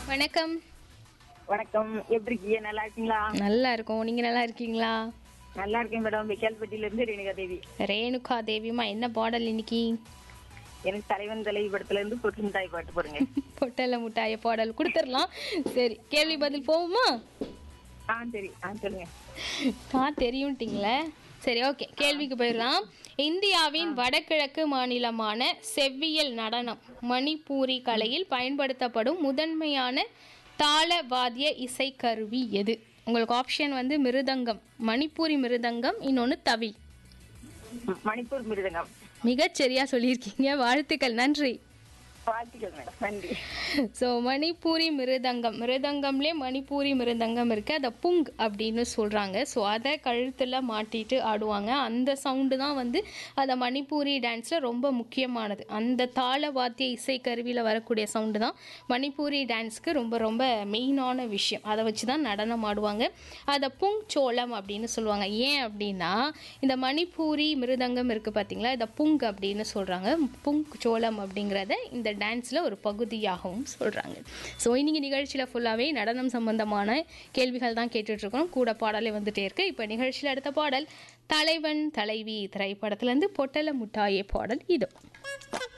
வணக்கம் வணக்கம் எப்படி இருக்கீங்க நல்லா இருக்கீங்களா நல்லா இருக்கோம் நீங்க நல்லா இருக்கீங்களா நல்லா இருக்கேன் மேடம் விக்கால்பட்டியில இருந்து ரேணுகா தேவி ரேணுகா தேவிமா என்ன பாடல் இன்னைக்கு எனக்கு தலைவன் தலைவி படத்துல இருந்து பொட்டு மிட்டாய் பாட்டு போடுங்க பொட்டல முட்டாய பாடல் கொடுத்துடலாம் சரி கேள்வி பதில் போகுமா ஆ சரி ஆ சொல்லுங்க ஆ தெரியும்ட்டிங்களே சரி ஓகே கேள்விக்கு போயிடலாம் இந்தியாவின் வடகிழக்கு மாநிலமான செவ்வியல் நடனம் மணிப்பூரி கலையில் பயன்படுத்தப்படும் முதன்மையான தாளவாத்திய இசைக்கருவி எது உங்களுக்கு ஆப்ஷன் வந்து மிருதங்கம் மணிப்பூரி மிருதங்கம் இன்னொன்று தவில் ம், மணிப்பூர் மிருதங்கம் மிகச்சரியா சொல்லியிருக்கீங்க வாழ்த்துக்கள் நன்றி வாழ்த்துக்கள் மேடம் நன்றி ஸோ மணிப்பூரி மிருதங்கம் மிருதங்கம்லேயே மணிப்பூரி மிருதங்கம் இருக்கு அதை புங் அப்படின்னு சொல்கிறாங்க ஸோ அதை கழுத்தில் மாட்டிட்டு ஆடுவாங்க அந்த சவுண்டு தான் வந்து அந்த மணிப்பூரி டான்ஸில் ரொம்ப முக்கியமானது அந்த தாள வாத்திய இசை கருவியில் வரக்கூடிய சவுண்டு தான் மணிப்பூரி டான்ஸ்க்கு ரொம்ப ரொம்ப மெயினான விஷயம் அதை வச்சு தான் நடனம் ஆடுவாங்க அதை புங் சோளம் அப்படின்னு சொல்லுவாங்க ஏன் அப்படின்னா இந்த மணிப்பூரி மிருதங்கம் இருக்குது பார்த்தீங்களா இதை புங் அப்படின்னு சொல்கிறாங்க புங் சோளம் அப்படிங்கிறத இந்த டான்ஸில் ஒரு பகுதியாகவும் சொல்கிறாங்க ஸோ இன்னைக்கு நிகழ்ச்சியில் ஃபுல்லாகவே நடனம் சம்பந்தமான கேள்விகள் தான் கேட்டுட்ருக்கோம் கூட பாடலே வந்துட்டே இருக்கு இப்போ நிகழ்ச்சியில் அடுத்த பாடல் தலைவன் தலைவி திரைப்படத்துலேருந்து பொட்டல முட்டாயே பாடல் இதோ